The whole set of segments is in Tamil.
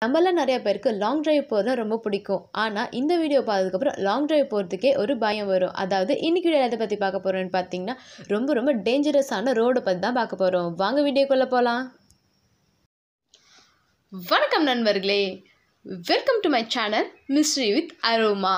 நம்மள நிறைய பேருக்கு லாங் டிரைவ் போகிறது ரொம்ப பிடிக்கும் ஆனால் இந்த வீடியோ பார்த்ததுக்கப்புறம் லாங் டிரைவ் போகிறதுக்கே ஒரு பயம் வரும் அதாவது இன்னைக்கு வீடியோ எதை பற்றி பார்க்க போகிறோம்னு பார்த்தீங்கன்னா ரொம்ப ரொம்ப டேஞ்சரஸான ரோடை பற்றி தான் பார்க்க போகிறோம் வாங்க வீடியோக்குள்ளே போகலாம் வணக்கம் நண்பர்களே welcome to my channel mystery with aroma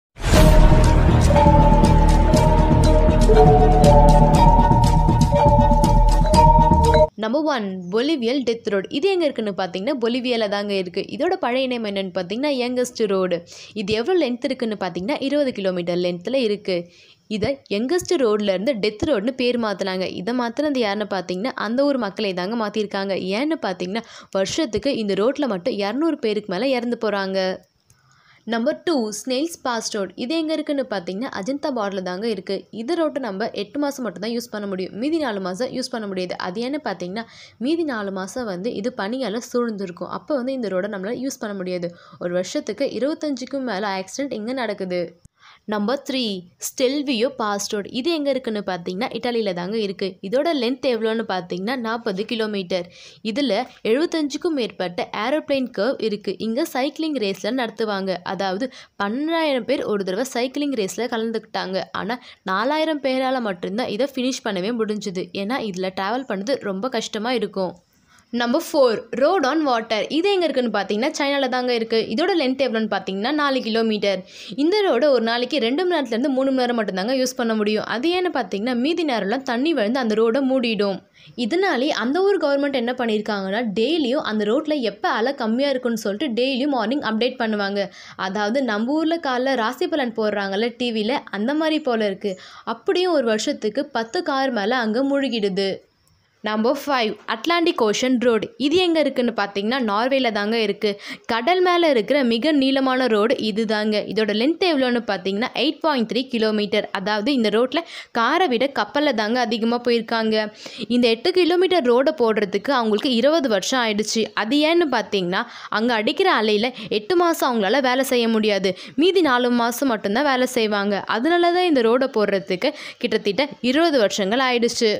number one Bolivian death road இது எங்கே இருக்குன்னு பார்த்தீங்கன்னா பொலிவியாவில் தாங்க இருக்குது இதோட பழைய நேம் என்னென்னு பார்த்தீங்கன்னா யங்கஸ்ட் ரோடு இது எவ்வளோ லென்த் இருக்குன்னு பார்த்தீங்கன்னா இருபது கிலோமீட்டர் லென்த்தில் இருக்குது இதை யங்கஸ்ட் ரோட்லேருந்து டெத் ரோடுன்னு பேர் மாற்றினாங்க இதை மாற்றினது யாருன்னு பார்த்தீங்கன்னா அந்த ஊர் மக்களை தாங்க மாற்றிருக்காங்க ஏன்னு பார்த்தீங்கன்னா வருஷத்துக்கு இந்த ரோட்டில் மட்டும் இரநூறு பேருக்கு மேலே இறந்து போகிறாங்க number two snails pass road இது எங்கே இருக்குன்னு பார்த்தீங்கன்னா அஜந்தா பார்டரில் தாங்க இருக்குது இது ரோட்டை நம்ம எட்டு மாதம் மட்டும் தான் யூஸ் பண்ண முடியும் மீதி நாலு மாதம் யூஸ் பண்ண முடியாது அது ஏன்னு பார்த்தீங்கன்னா மீதி நாலு மாதம் வந்து இது பனியால் சூழ்ந்திருக்கும் அப்போ வந்து இந்த ரோடை நம்மளால் யூஸ் பண்ண முடியாது ஒரு வருஷத்துக்கு இருபத்தஞ்சுக்கும் மேலே ஆக்சிடென்ட் இங்கே நடக்குது number three Stelvio pass road இது எங்கே இருக்குன்னு பார்த்தீங்கன்னா இட்டாலியில் தாங்க இருக்குது இதோட லென்த் எவ்வளோன்னு பார்த்தீங்கன்னா நாற்பது கிலோமீட்டர் இதில் எழுபத்தஞ்சுக்கும் மேற்பட்ட ஏரோப்ளேன் கர்வ் இருக்குது இங்கே சைக்கிளிங் ரேஸில் நடத்துவாங்க அதாவது பன்னெண்டாயிரம் பேர் ஒரு தடவை சைக்கிளிங் ரேஸில் கலந்துக்கிட்டாங்க ஆனால் நாலாயிரம் பேரால் மட்டும்தான் இதை ஃபினிஷ் பண்ணவே முடிஞ்சுது ஏன்னா இதில் ட்ராவல் பண்ணது ரொம்ப கஷ்டமாக இருக்கும் number four road on water இது எங்கே இருக்குன்னு பார்த்தீங்கன்னா சைனாவில் தாங்க இருக்குது இதோட லென்த் எவ்வளோன்னு பார்த்தீங்கன்னா நாலு கிலோமீட்டர் இந்த ரோடு ஒரு நாளைக்கு ரெண்டு மணி நேரத்துலேருந்து மூணு மணி நேரம் மட்டும்தாங்க யூஸ் பண்ண முடியும் அது ஏன்னு பார்த்தீங்கன்னா மீதி நேரம்லாம் தண்ணி விழுந்து அந்த ரோடை மூடிடும் இதனாலே அந்த ஊர் கவர்மெண்ட் என்ன பண்ணியிருக்காங்கன்னா டெய்லியும் அந்த ரோட்டில் எப்போ அலை கம்மியாக இருக்குன்னு சொல்லிட்டு டெய்லியும் மார்னிங் அப்டேட் பண்ணுவாங்க அதாவது நம்ம ஊரில் காலைல ராசி பலன் போடுறாங்கல்ல டிவியில் அந்த மாதிரி போல் இருக்குது அப்படியும் ஒரு வருஷத்துக்கு பத்து கார் மேலே அங்கே முழுகிடுது number five Atlantic ocean road இது எங்கே இருக்குன்னு பார்த்தீங்கன்னா நார்வேல தாங்க இருக்குது கடல் மேலே இருக்கிற மிக நீளமான ரோடு இது தாங்க இதோட லென்த் எவ்வளோன்னு பார்த்தீங்கன்னா எயிட் பாயிண்ட் த்ரீ கிலோமீட்டர் அதாவது இந்த ரோட்டில் காரை விட கப்பலில் தாங்க அதிகமாக போயிருக்காங்க இந்த எட்டு கிலோமீட்டர் ரோடை போடுறதுக்கு அவங்களுக்கு இருபது வருஷம் ஆயிடுச்சு அது ஏன்னு பார்த்தீங்கன்னா அங்கே அடிக்கிற அலையில் எட்டு மாதம் அவங்களால வேலை செய்ய முடியாது மீதி நாலு மாதம் மட்டும்தான் வேலை செய்வாங்க அதனால தான் இந்த ரோடை போடுறதுக்கு கிட்டத்தட்ட இருபது வருஷங்கள் ஆயிடுச்சு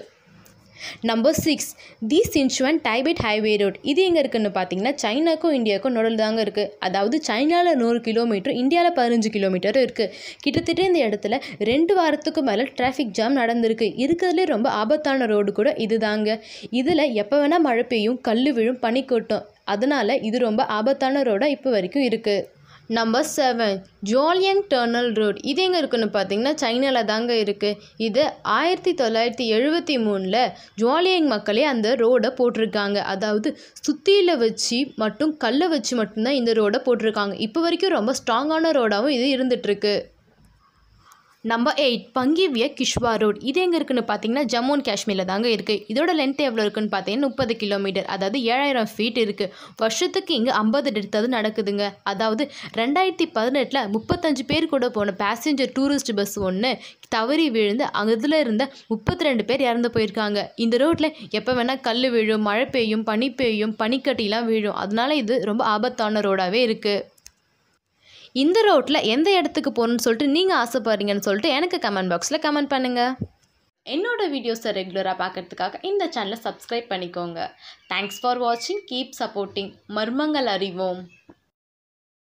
number six the Sichuan Tibet highway road இது எங்கே இருக்குன்னு பார்த்தீங்கன்னா சைனாக்கும் இந்தியாவுக்கும் நடுவில் தாங்க இருக்குது அதாவது சைனாவில் நூறு கிலோமீட்டர் இந்தியாவில் பதினஞ்சு கிலோமீட்டர் இருக்குது கிட்டத்தட்ட இந்த இடத்துல ரெண்டு வாரத்துக்கு மேலே டிராஃபிக் ஜாம் நடந்திருக்கு இருக்கிறதுலே ரொம்ப ஆபத்தான ரோடு கூட இது தாங்க இதில் எப்போ வேணால் மழை பெய்யும் கல் விழும் பனி கொட்டும் அதனால் இது ரொம்ப ஆபத்தான ரோடாக இப்போ வரைக்கும் இருக்குது number seven Guoliang tunnel road இது எங்கே இருக்குன்னு பார்த்தீங்கன்னா சைனாவில் தாங்க இருக்குது இது ஆயிரத்தி தொள்ளாயிரத்தி எழுபத்தி மூணில் ஜுவாலியங் மக்களே அந்த ரோடை போட்டிருக்காங்க அதாவது சுத்தியில் வச்சு மட்டும் கல்லை வச்சு மட்டும்தான் இந்த ரோடை போட்டிருக்காங்க இப்போ வரைக்கும் ரொம்ப ஸ்ட்ராங்கான ரோடாகவும் இது இருந்துகிட்ருக்கு நம்பர் எயிட் பங்கிவிய கிஷ்வா ரோட் இது எங்கே இருக்குன்னு பார்த்தீங்கன்னா ஜம்மு அண்ட் காஷ்மீரில் தாங்க இருக்குது இதோட லென்த் எவ்வளோ இருக்குன்னு பார்த்தீங்கன்னா முப்பது கிலோமீட்டர் அதாவது ஏழாயிரம் ஃபீட் இருக்குது வருஷத்துக்கு இங்கே ஐம்பது டெத்தாவது நடக்குதுங்க அதாவது ரெண்டாயிரத்தி பதினெட்டில் முப்பத்தஞ்சு பேர் கூட போன பேசஞ்சர் டூரிஸ்ட் பஸ் ஒன்று தவறி விழுந்து அதில் இருந்த முப்பத்தி ரெண்டு பேர் இறந்து போயிருக்காங்க இந்த ரோட்டில் எப்போ வேணால் கல் விழும் மழை பெய்யும் பனி பெய்யும் பனிக்கட்டிலாம் விழும் அதனால இது ரொம்ப ஆபத்தான ரோடாகவே இருக்குது இந்த ரோட்டில் எந்த இடத்துக்கு போகணுன்னு சொல்லிட்டு நீங்கள் ஆசைப்படுறீங்கன்னு சொல்லிட்டு எனக்கு கமெண்ட் பாக்ஸில் கமெண்ட் பண்ணுங்கள் என்னோட வீடியோஸை ரெகுலராக பார்க்கறதுக்காக இந்த சேனலை சப்ஸ்கிரைப் பண்ணிக்கோங்க தேங்க்ஸ் ஃபார் வாட்சிங் கீப் சப்போர்ட்டிங் மர்மங்கள் அறிவோம்